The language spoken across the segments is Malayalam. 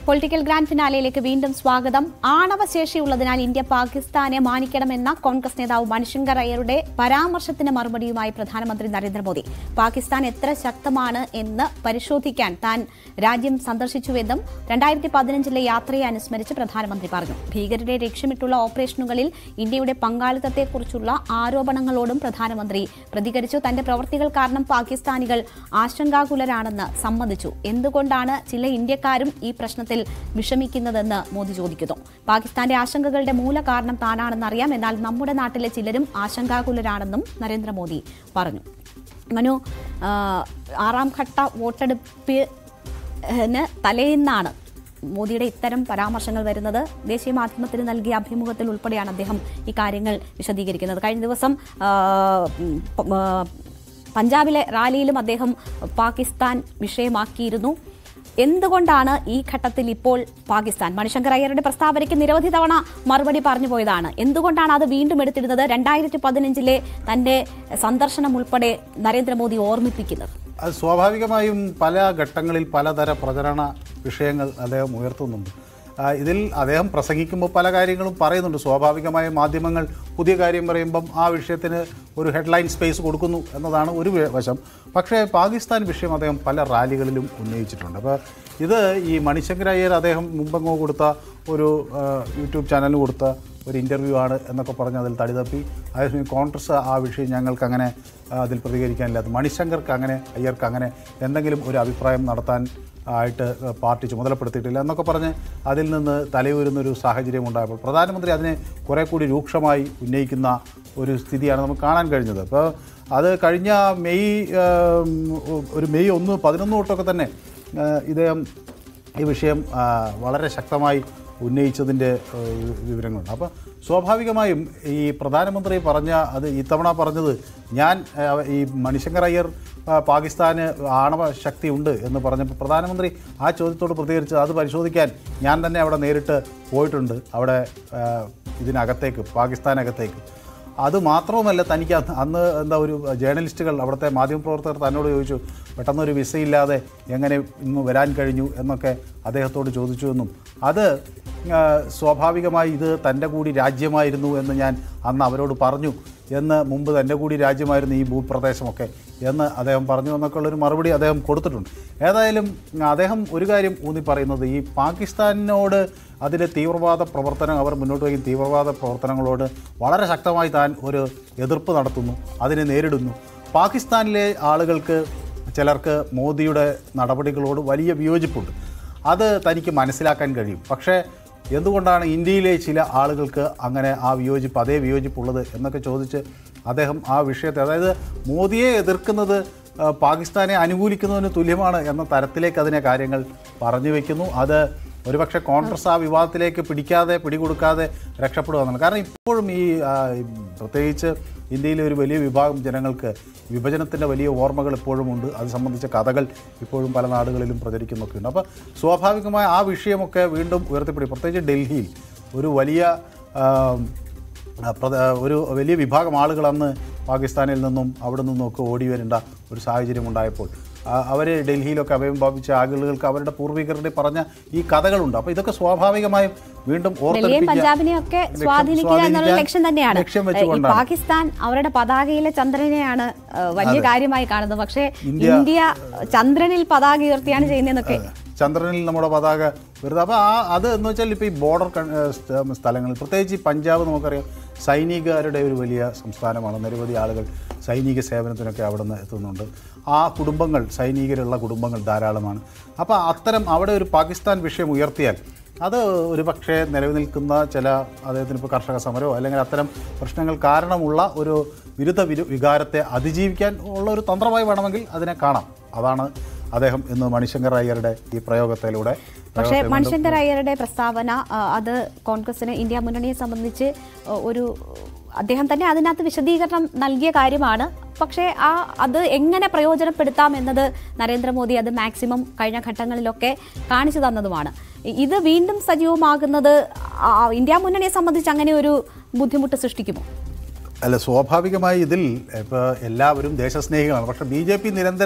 പൊളിറ്റിക്കൽ ഗ്രാൻഡ് ഫിനാലയിലേക്ക് വീണ്ടും സ്വാഗതം ആണവശേഷിയുള്ളതിനാൽ ഇന്ത്യ പാകിസ്ഥാനെ മാനിക്കണമെന്ന കോൺഗ്രസ് നേതാവ് മണിശങ്കർ അയ്യരുടെ പരാമർശത്തിന് മറുപടിയുമായി പ്രധാനമന്ത്രി നരേന്ദ്രമോദി പാകിസ്ഥാൻ എത്ര ശക്തമാണ് എന്ന് പരിശോധിക്കാൻ താൻ രാജ്യം സന്ദർശിച്ചുവെന്നും രണ്ടായിരത്തി പതിനഞ്ചിലെ യാത്രയെ അനുസ്മരിച്ച് പ്രധാനമന്ത്രി പറഞ്ഞു ഭീകരരെ ലക്ഷ്യമിട്ടുള്ള ഓപ്പറേഷനുകളിൽ ഇന്ത്യയുടെ പങ്കാളിത്തത്തെക്കുറിച്ചുള്ള ആരോപണങ്ങളോടും പ്രധാനമന്ത്രി പ്രതികരിച്ചു തന്റെ പ്രവർത്തികൾ കാരണം പാകിസ്ഥാനികൾ ആശങ്കാകുലരാണെന്ന് സമ്മതിച്ചു എന്തുകൊണ്ടാണ് ചില ഇന്ത്യക്കാരും ഈ പ്രശ്നത്തിൽ വിഷമിക്കുന്നതെന്ന് മോദി ചോദിക്കുന്നു പാകിസ്ഥാന്റെ ആശങ്കകളുടെ മൂല കാരണം താനാണെന്നറിയാം എന്നാൽ നമ്മുടെ നാട്ടിലെ ചിലരും ആശങ്കാകുലരാണെന്നും നരേന്ദ്രമോദി പറഞ്ഞു മനു ആ, ആറാം ഘട്ട വോട്ടെടുപ്പിന് തലേന്നാണ് മോദിയുടെ ഇത്തരം പരാമർശങ്ങൾ വരുന്നത് ദേശീയ മാധ്യമത്തിന് നൽകിയ അഭിമുഖത്തിൽ ഉൾപ്പെടെയാണ് അദ്ദേഹം ഈ കാര്യങ്ങൾ വിശദീകരിക്കുന്നത് കഴിഞ്ഞ ദിവസം ആ, ഉം, പ- ആ, പഞ്ചാബിലെ റാലിയിലും അദ്ദേഹം പാകിസ്ഥാൻ വിഷയമാക്കിയിരുന്നു എന്തുകൊണ്ടാണ് ഈ ഘട്ടത്തിൽ ഇപ്പോൾ പാകിസ്ഥാൻ മണിശങ്കർ അയ്യരുടെ പ്രസ്താവനയ്ക്ക് നിരവധി തവണ മറുപടി പറഞ്ഞു പോയതാണ് എന്തുകൊണ്ടാണ് അത് വീണ്ടും എടുത്തിരുന്നത് രണ്ടായിരത്തി പതിനഞ്ചിലെ തന്റെ സന്ദർശനം ഉൾപ്പെടെ നരേന്ദ്രമോദി ഓർമ്മിപ്പിക്കുന്നത് അത് സ്വാഭാവികമായും പല ഘട്ടങ്ങളിൽ പലതര പ്രചരണ വിഷയങ്ങൾ അദ്ദേഹം ഉയർത്തുന്നുണ്ട് ആ, ഇതിൽ അദ്ദേഹം പ്രസംഗിക്കുമ്പോൾ പല കാര്യങ്ങളും പറയുന്നുണ്ട് സ്വാഭാവികമായും മാധ്യമങ്ങൾ പുതിയ കാര്യം പറയുമ്പം ആ വിഷയത്തിന് ഒരു ഹെഡ്ലൈൻ സ്പേസ് കൊടുക്കുന്നു എന്നതാണ് ഒരു വേ- വശം പക്ഷേ പാകിസ്ഥാൻ വിഷയം അദ്ദേഹം പല റാലികളിലും ഉന്നയിച്ചിട്ടുണ്ട് അപ്പോൾ ഇത് ഈ മണിശങ്കർ അയ്യർ അദ്ദേഹം മുമ്പങ്ങോ കൊടുത്ത ഒരു ആ, യൂട്യൂബ് ചാനലിന് കൊടുത്ത ഒരു ഇൻ്റർവ്യൂ ആണ് എന്നൊക്കെ പറഞ്ഞ് അതിൽ തടിതപ്പി അതേസമയം കോൺഗ്രസ് ആ വിഷയം ഞങ്ങൾക്ക് അങ്ങനെ ആ, അതിൽ പ്രതികരിക്കാനില്ലാത്ത മണിശങ്കർക്ക് അങ്ങനെ അയ്യർക്ക് അങ്ങനെ എന്തെങ്കിലും ഒരു അഭിപ്രായം നടത്താൻ ആയിട്ട് പാർട്ടി ചുമതലപ്പെടുത്തിയിട്ടില്ല എന്നൊക്കെ പറഞ്ഞ് അതിൽ നിന്ന് തലയൂരുന്ന ഒരു സാഹചര്യം ഉണ്ടായപ്പോൾ പ്രധാനമന്ത്രി അതിനെ കുറെ കൂടി രൂക്ഷമായി ഉന്നയിക്കുന്ന ഒരു സ്ഥിതിയാണ് നമുക്ക് കാണാൻ കഴിഞ്ഞത് അപ്പോൾ അത് കഴിഞ്ഞ മെയ് ആം, ഒരു മെയ് ഒന്ന് പതിനൊന്ന് തൊട്ടൊക്കെ തന്നെ ആ, ഇദ്ദേഹം ഈ വിഷയം ആ, വളരെ ശക്തമായി ഉന്നയിച്ചതിൻ്റെ ആ, വിവരങ്ങളുണ്ട് അപ്പോൾ സ്വാഭാവികമായും ഈ പ്രധാനമന്ത്രി പറഞ്ഞ അത് ഇത്തവണ പറഞ്ഞത് ഞാൻ ആ, ഈ മണിശങ്കർ അയ്യർ ആ, പാകിസ്ഥാന് ആണവ ശക്തി ഉണ്ട് എന്ന് പറഞ്ഞപ്പോൾ പ്രധാനമന്ത്രി ആ ചോദ്യത്തോട് പ്രതികരിച്ച് അത് പരിശോധിക്കാൻ ഞാൻ തന്നെ അവിടെ നേരിട്ട് പോയിട്ടുണ്ട് അവിടെ ആ, ഇതിനകത്തേക്ക് പാകിസ്ഥാനകത്തേക്ക് അത് മാത്രവുമല്ല തനിക്ക് അന്ന് അന്ന് എന്താ ഒരു ജേർണലിസ്റ്റുകൾ അവിടുത്തെ മാധ്യമപ്രവർത്തകർ തന്നോട് ചോദിച്ചു പെട്ടെന്നൊരു വിസയില്ലാതെ എങ്ങനെ ഇന്ന് വരാൻ കഴിഞ്ഞു എന്നൊക്കെ അദ്ദേഹത്തോട് ചോദിച്ചു എന്നും അത് ആ, സ്വാഭാവികമായി ഇത് തൻ്റെ കൂടി രാജ്യമായിരുന്നു എന്ന് ഞാൻ അന്ന് അവരോട് പറഞ്ഞു എന്ന് മുമ്പ് തൻ്റെ കൂടി രാജ്യമായിരുന്നു ഈ ഭൂപ്രദേശമൊക്കെ എന്ന് അദ്ദേഹം പറഞ്ഞു എന്നൊക്കെ ഉള്ളൊരു മറുപടി അദ്ദേഹം കൊടുത്തിട്ടുണ്ട് ഏതായാലും അദ്ദേഹം ഒരു കാര്യം ഊന്നി പറയുന്നത് ഈ പാകിസ്ഥാനോട് അതിലെ തീവ്രവാദ പ്രവർത്തനം അവർ മുന്നോട്ട് വയ്ക്കുന്ന തീവ്രവാദ പ്രവർത്തനങ്ങളോട് വളരെ ശക്തമായി താൻ ഒരു എതിർപ്പ് നടത്തുന്നു അതിനെ നേരിടുന്നു പാകിസ്ഥാനിലെ ആളുകൾക്ക് ചിലർക്ക് മോദിയുടെ നടപടികളോട് വലിയ വിയോജിപ്പുണ്ട് അത് തനിക്ക് മനസ്സിലാക്കാൻ കഴിയും പക്ഷേ എന്തുകൊണ്ടാണ് ഇന്ത്യയിലെ ചില ആളുകൾക്ക് അങ്ങനെ ആ വിയോജിപ്പ് അതേ വിയോജിപ്പുള്ളത് എന്നൊക്കെ ചോദിച്ച് അദ്ദേഹം ആ വിഷയത്തെ അതായത് മോദിയെ എതിർക്കുന്നത് ആ, പാകിസ്ഥാനെ അനുകൂലിക്കുന്നതിന് തുല്യമാണ് എന്ന തരത്തിലേക്ക് അതിനെ കാര്യങ്ങൾ പറഞ്ഞു വയ്ക്കുന്നു അത് ഒരുപക്ഷെ കോൺഗ്രസ് ആ വിവാദത്തിലേക്ക് പിടിക്കാതെ പിടികൊടുക്കാതെ രക്ഷപ്പെടുകയെന്നാണ് കാരണം ഇപ്പോഴും ഈ ആ, ഈ പ്രത്യേകിച്ച് ഇന്ത്യയിലെ ഒരു വലിയ വിഭാഗം ജനങ്ങൾക്ക് വിഭജനത്തിൻ്റെ വലിയ ഓർമ്മകൾ ഇപ്പോഴും ഉണ്ട് അത് സംബന്ധിച്ച കഥകൾ ഇപ്പോഴും പല നാടുകളിലും പ്രചരിക്കുന്നൊക്കെ ഉണ്ട് അപ്പോൾ സ്വാഭാവികമായ ആ വിഷയമൊക്കെ വീണ്ടും ഉയർത്തിപ്പിടി പ്രത്യേകിച്ച് ഡൽഹിയിൽ ഒരു വലിയ ആ, ആ, പ്രധ- ഒരു വലിയ വിഭാഗം ആളുകൾ അന്ന് പാകിസ്ഥാനിൽ നിന്നും അവിടെ നിന്നുമൊക്കെ ഓടി വരേണ്ട ഒരു സാഹചര്യം ഉണ്ടായപ്പോൾ അവർ ഡൽഹിയിലൊക്കെ അഭയം ഭാവിച്ച ആളുകൾക്ക് അവരുടെ പൂർവികരുടെ പറഞ്ഞ ഈ കഥകളുണ്ട് അപ്പോൾ ഇതൊക്കെ സ്വാഭാവികമായും വീണ്ടും ഡൽഹിയും ഓർത്തെടുപ്പിക്കുക- പഞ്ചാബിനെയും ഒക്കെ ലക്ഷ്യം- സ്വാധീനിക്കുക എന്നുള്ള സ്വാധീനിക്കാൻ ലക്ഷ്യം തന്നെയാണ് ലക്ഷ്യം ഈ വെച്ചുകൊണ്ടാണ് പാകിസ്ഥാൻ അവരുടെ പതാകയിലെ ചന്ദ്രനെയാണ് ഏഹ്, വലിയ കാര്യമായി കാണുന്നത് പക്ഷേ ഇന്ത്യ- ഇന്ത്യ ചന്ദ്രനിൽ പതാക ഉയർത്തിയാണ് ചെയ്യുന്നതെന്നൊക്കെ ചന്ദ്രനിൽ നമ്മുടെ പതാക വെറുതെ അപ്പോൾ ആ അത് എന്ന് വെച്ചാൽ ഇപ്പോൾ ഈ ബോർഡർ കൺ- ഏഹ് സ്ഥ- സ്ഥലങ്ങളിൽ പ്രത്യേകിച്ച് ഈ പഞ്ചാബ് നമുക്കറിയാം സൈനികരുടെ ഒരു വലിയ സംസ്ഥാനമാണ് നിരവധി ആളുകൾ സൈനിക സേവനത്തിനൊക്കെ അവിടെ നിന്ന് എത്തുന്നുണ്ട് ആ കുടുംബങ്ങൾ സൈനികരുള്ള കുടുംബങ്ങൾ ധാരാളമാണ് അപ്പോൾ അത്തരം അവിടെ ഒരു പാകിസ്ഥാൻ വിഷയം ഉയർത്തിയാൽ അത് ഒരു പക്ഷേ നിലനിൽക്കുന്ന ചില അദ്ദേഹത്തിന് ഇപ്പോൾ കർഷക സമരമോ അല്ലെങ്കിൽ അത്തരം പ്രശ്നങ്ങൾ കാരണമുള്ള ഒരു വിരുദ്ധ വിരു വികാരത്തെ അതിജീവിക്കാൻ ഉള്ള ഒരു തന്ത്രമായി വേണമെങ്കിൽ അതിനെ കാണാം അതാണ് അദ്ദേഹം ഇന്ന് മണിശങ്കർ അയ്യരുടെ ഈ പ്രയോഗത്തിലൂടെ പക്ഷേ പ്രയോഗത്തെ വീണ്ടും മണിശങ്കർ അയ്യരുടെ പ്രസ്താവന ആ, അത് കോൺഗ്രസിന് ഇന്ത്യ മുന്നണിയെ സംബന്ധിച്ച് ആ, ഒരു അദ്ദേഹം തന്നെ അതിനകത്ത് വിശദീകരണം നൽകിയ കാര്യമാണ് പക്ഷേ ആ അത് എങ്ങനെ പ്രയോജനപ്പെടുത്താം എന്നത് നരേന്ദ്രമോദി അത് മാക്സിമം കഴിഞ്ഞ ഘട്ടങ്ങളിലൊക്കെ കാണിച്ചു തന്നതുമാണ് ഇ- ഇത് വീണ്ടും സജീവമാകുന്നത് ആ, ഇന്ത്യ മുന്നണിയെ സംബന്ധിച്ച് അങ്ങനെ ഒരു ബുദ്ധിമുട്ട് സൃഷ്ടിക്കുമോ അല്ല സ്വാഭാവികമായി ഇതിൽ ഇപ്പോൾ എല്ലാവരും ദേശസ്നേഹികളാണ് പക്ഷേ ബി ജെ പി നിരന്തരം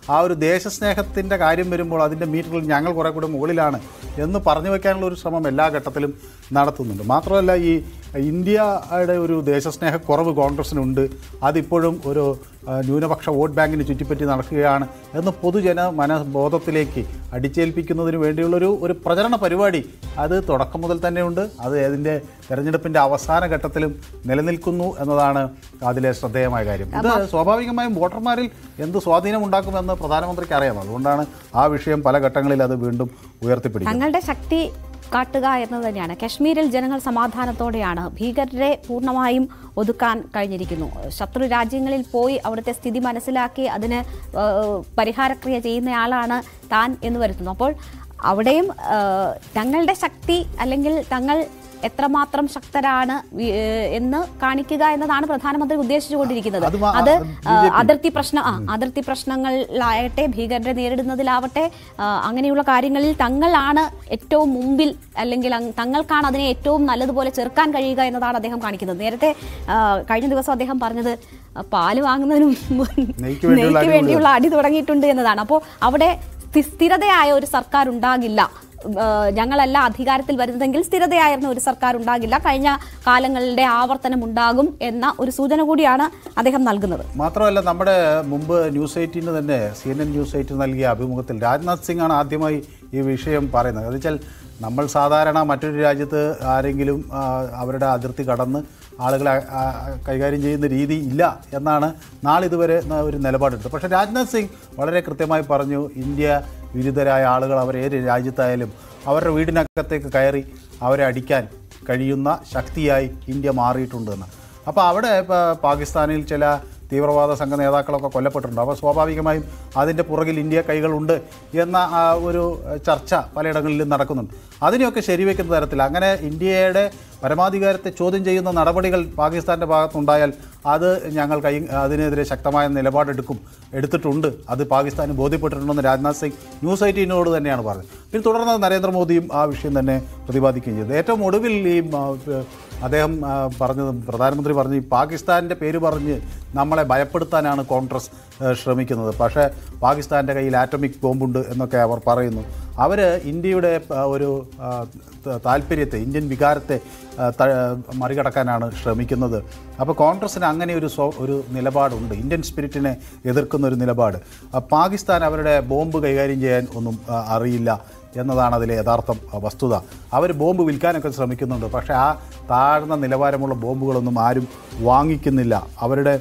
ആ ഒരു ദേശസ്നേഹത്തിൻ്റെ കാര്യം വരുമ്പോൾ അതിൻ്റെ മീറ്ററിൽ ഞങ്ങൾ കുറേ കൂടെ മുകളിലാണ് എന്ന് പറഞ്ഞു വയ്ക്കാനുള്ള ഒരു ശ്രമം എല്ലാ ഘട്ടത്തിലും നടത്തുന്നുണ്ട് മാത്രമല്ല ഈ ഇന്ത്യയുടെ ഒരു ദേശസ്നേഹക്കുറവ് കോൺഗ്രസിനുണ്ട് അതിപ്പോഴും ഒരു ആ, ന്യൂനപക്ഷ വോട്ട് ബാങ്കിന് ചുറ്റിപ്പറ്റി നടക്കുകയാണ് എന്ന് പൊതുജന മനബോധത്തിലേക്ക് അടിച്ചേൽപ്പിക്കുന്നതിന് വേണ്ടിയുള്ളൊരു ഒരു പ്രചരണ പരിപാടി അത് തുടക്കം മുതൽ തന്നെയുണ്ട് അത് അതിൻ്റെ തെരഞ്ഞെടുപ്പിൻ്റെ അവസാന ഘട്ടത്തിലും നിലനിൽക്കുന്നു എന്നതാണ് അതിലെ ശ്രദ്ധേയമായ കാര്യം ഇത് സ്വാഭാവികമായും വോട്ടർമാരിൽ എന്ത് സ്വാധീനം ഉണ്ടാക്കുമെന്ന് പ്രധാനമന്ത്രിക്ക് അറിയാം അതുകൊണ്ടാണ് ആ വിഷയം പല ഘട്ടങ്ങളിൽ അത് വീണ്ടും ഉയർത്തിപ്പിടിക്കുന്നത് തങ്ങളുടെ ശക്തി കാട്ടുക എന്നത് തന്നെയാണ് കശ്മീരിൽ ജനങ്ങൾ സമാധാനത്തോടെയാണ് ഭീകരരെ പൂർണ്ണമായും ഒതുക്കാൻ കഴിഞ്ഞിരിക്കുന്നു ശത്രു രാജ്യങ്ങളിൽ പോയി അവിടുത്തെ സ്ഥിതി മനസ്സിലാക്കി അതിന് ഏഹ്, പരിഹാരക്രിയ ചെയ്യുന്നയാളാണ് താൻ എന്ന് വരുത്തുന്നു അപ്പോൾ അവിടെയും ഏഹ്, തങ്ങളുടെ ശക്തി അല്ലെങ്കിൽ തങ്ങൾ എത്രമാത്രം ശക്തരാണ് വി- ഏഹ്, എന്ന് കാണിക്കുക എന്നതാണ് പ്രധാനമന്ത്രി ഉദ്ദേശിച്ചുകൊണ്ടിരിക്കുന്നത് അത് മാ- അത് BJP. ഏഹ്, അതിർത്തി പ്രശ്ന ആ അതിർത്തി പ്രശ്നങ്ങളിലാകട്ടെ ഭീകരരെ നേരിടുന്നതിലാവട്ടെ ആ, അങ്ങനെയുള്ള കാര്യങ്ങളിൽ തങ്ങളാണ് ഏറ്റവും മുമ്പിൽ അല്ലെങ്കിൽ അങ് തങ്ങൾക്കാണ് അതിനെ ഏറ്റവും നല്ലതുപോലെ ചെറുക്കാൻ കഴിയുക എന്നതാണ് അദ്ദേഹം കാണിക്കുന്നത് നേരത്തെ ആ, കഴിഞ്ഞ ദിവസം അദ്ദേഹം പറഞ്ഞത് ആ, പാല് വാങ്ങുന്നതിന് മുമ്പ് നെയ്ക്ക് വേണ്ടിയുള്ള നെയ്ക്ക് അടി വേണ്ടിയുള്ള അടി തുടങ്ങിയിട്ടുണ്ട് എന്നതാണ് അപ്പോൾ അവിടെ സ്ഥി- സ്ഥിരതയായ ഒരു സർക്കാർ ഉണ്ടാകില്ല ആ, ഞങ്ങളല്ല അധികാരത്തിൽ വരുന്നതെങ്കിൽ സ്ഥിരതയായിരുന്ന ഒരു സർക്കാർ ഉണ്ടാകില്ല കഴിഞ്ഞ കാലങ്ങളുടെ ആവർത്തനം ഉണ്ടാകും എന്ന ഒരു സൂചന കൂടിയാണ് അദ്ദേഹം നൽകുന്നത് മാത്രമല്ല നമ്മുടെ മുമ്പ് ന്യൂസ് എയ്റ്റീന് തന്നെ C N N news eighteen നൽകിയ അഭിമുഖത്തിൽ രാജ്നാഥ് സിംഗ് ആണ് ആദ്യമായി ഈ വിഷയം പറയുന്നത് എന്ന് വെച്ചാൽ നമ്മൾ സാധാരണ മറ്റൊരു രാജ്യത്ത് ആരെങ്കിലും ആ, അവരുടെ അതിർത്തി കടന്ന് ആളുകളെ ആ, കൈകാര്യം ചെയ്യുന്ന രീതി ഇല്ല എന്നാണ് നാളിതുവരെ ന- ഒരു നിലപാടെടുത്തത് പക്ഷേ രാജ്നാഥ് സിംഗ് വളരെ കൃത്യമായി പറഞ്ഞു ഇന്ത്യ വിരുദ്ധരായ ആളുകൾ അവർ ഏത് രാജ്യത്തായാലും അവരുടെ വീടിനകത്തേക്ക് കയറി അവരെ അടിക്കാൻ കഴിയുന്ന ശക്തിയായി ഇന്ത്യ മാറിയിട്ടുണ്ട് എന്ന് അപ്പോൾ അവിടെ ഇപ്പോൾ പാകിസ്ഥാനിൽ ചില തീവ്രവാദ സംഘ നേതാക്കളൊക്കെ കൊല്ലപ്പെട്ടിട്ടുണ്ട് അപ്പോൾ സ്വാഭാവികമായും അതിൻ്റെ പുറകിൽ ഇന്ത്യ കൈകളുണ്ട് എന്ന ആ ഒരു ചർച്ച പലയിടങ്ങളിലും നടക്കുന്നുണ്ട് അതിനെയൊക്കെ ശരിവെക്കുന്ന തരത്തിൽ അങ്ങനെ ഇന്ത്യയുടെ പരമാധികാരത്തെ ചോദ്യം ചെയ്യുന്ന നടപടികൾ പാകിസ്ഥാൻ്റെ ഭാഗത്തുണ്ടായാൽ അത് ഞങ്ങൾ കൈ അതിനെതിരെ ശക്തമായ നിലപാടെടുക്കും എടുത്തിട്ടുണ്ട് അത് പാകിസ്ഥാന് ബോധ്യപ്പെട്ടിട്ടുണ്ടെന്ന് രാജ്നാഥ് സിംഗ് ന്യൂസ് എയ്റ്റീനോട് തന്നെയാണ് പറഞ്ഞത് പിന്നെ തുടർന്ന് നരേന്ദ്രമോദിയും ആ വിഷയം തന്നെ പ്രതിപാദിക്കുകയും ചെയ്തു ഏറ്റവും ഒടുവിൽ ഈ ആ, അദ്ദേഹം ആ, പറഞ്ഞത് പ്രധാനമന്ത്രി പറഞ്ഞു ഈ പാകിസ്ഥാൻ്റെ പേര് പറഞ്ഞ് നമ്മളെ ഭയപ്പെടുത്താനാണ് കോൺഗ്രസ് ആ, ശ്രമിക്കുന്നത് പക്ഷേ പാകിസ്ഥാൻ്റെ കയ്യിൽ ആറ്റമിക് ബോംബുണ്ട് എന്നൊക്കെ അവർ പറയുന്നു അവർ ഇന്ത്യയുടെ ആ, ഒരു ആ, ത- താല്പര്യത്തെ ഇന്ത്യൻ വികാരത്തെ ആ, ത- മറികടക്കാനാണ് ശ്രമിക്കുന്നത് അപ്പോൾ കോൺഗ്രസ്സിന് അങ്ങനെ ഒരു സ്വ ഒരു നിലപാടുണ്ട് ഇന്ത്യൻ സ്പിരിറ്റിനെ എതിർക്കുന്ന ഒരു നിലപാട് ആ, പാകിസ്ഥാൻ അവരുടെ ബോംബ് കൈകാര്യം ചെയ്യാൻ ഒന്നും ആ, അറിയില്ല എന്നതാണ് അതിലെ യഥാർത്ഥം ആ, വസ്തുത അവർ ബോംബ് വിൽക്കാനൊക്കെ ശ്രമിക്കുന്നുണ്ട് പക്ഷേ ആ താഴ്ന്ന നിലവാരമുള്ള ബോംബുകളൊന്നും ആരും വാങ്ങിക്കുന്നില്ല അവരുടെ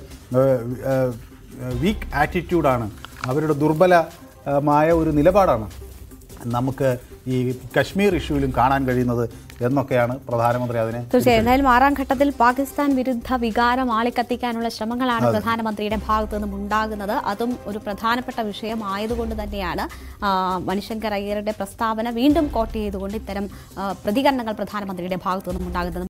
വീക്ക് ആറ്റിറ്റ്യൂഡാണ് അവരുടെ ദുർബലമായ ഒരു നിലപാടാണ് നമുക്ക് ഈ കശ്മീർ ഇഷ്യൂവിലും കാണാൻ കഴിയുന്നത് എന്നൊക്കെയാണ് പ്രധാനമന്ത്രി അതിനെ തീർച്ചയായും എന്തായാലും ആറാം ഘട്ടത്തിൽ പാകിസ്ഥാൻ വിരുദ്ധ വികാരം ആളിക്കത്തിക്കാനുള്ള ശ്രമങ്ങളാണ് പ്രധാനമന്ത്രിയുടെ ഭാഗത്തു നിന്നും ഉണ്ടാകുന്നത് അതും ഒരു പ്രധാനപ്പെട്ട വിഷയമായതുകൊണ്ട് തന്നെയാണ് ആ, മണിശങ്കർ അയ്യരുടെ പ്രസ്താവന വീണ്ടും കോട്ട് ചെയ്തുകൊണ്ട് ഇത്തരം ആ, പ്രതികരണങ്ങൾ പ്രധാനമന്ത്രിയുടെ ഭാഗത്തു നിന്നും ഉണ്ടാകുന്നത്